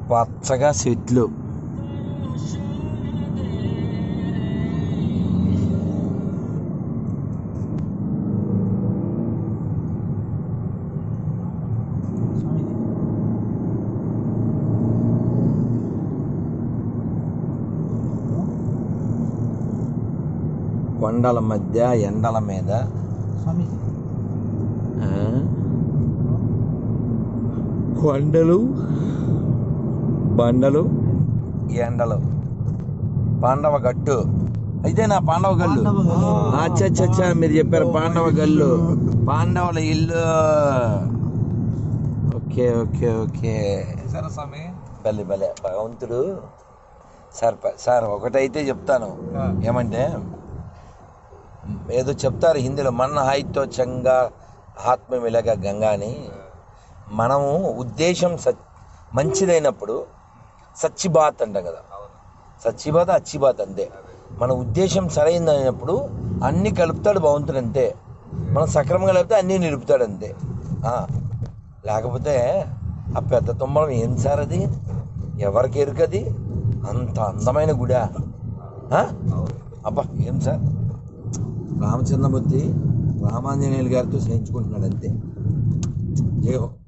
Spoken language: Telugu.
పచ్చగా చెట్లు కొండల మధ్య ఎండల మీద స్వామి ఆ, కొండలు బండలు ఎండలు పాండవ గట్టు అయితే నా పాండవ గల్లు పాండవ గల్లు. అచ్చా అచ్చా, అచ్చా మీరు చెప్పారు పాండవ గల్లు పాండవుల ఇల్లు ఓకే ఓకే ఓకే సరే స్వామి భలే భలే భగవంతుడు సార్ ప- సార్ ఒకటైతే చెప్తాను ఆ. ఏమంటే ఏదో చెప్తారు హిందీలో మన్న హాయితో చంగా ఆత్మమిలగా గంగా అని మనము ఉద్దేశం సచ్ మంచిదైనప్పుడు సచ్చిబాత్ అంటాం కదా సచ్చిబాత్ అచ్చిబాత్ అంతే మన ఉద్దేశం సరైనదైనప్పుడు అన్ని కలుపుతాడు భగవంతుడు అంతే మనం సక్రమంగా లేకపోతే అన్నీ నిలుపుతాడు అంతే ఆ, లేకపోతే ఆ పెద్ద తుమ్మలం ఏం సార్ అది ఎవరికి ఎరుకది అంత అందమైన గుడా ఆ? అబ్బా ఏం సార్ రామచంద్రమూర్తి రామాంజనేయులు గారితో చేయించుకుంటున్నాడు అంతే జై హో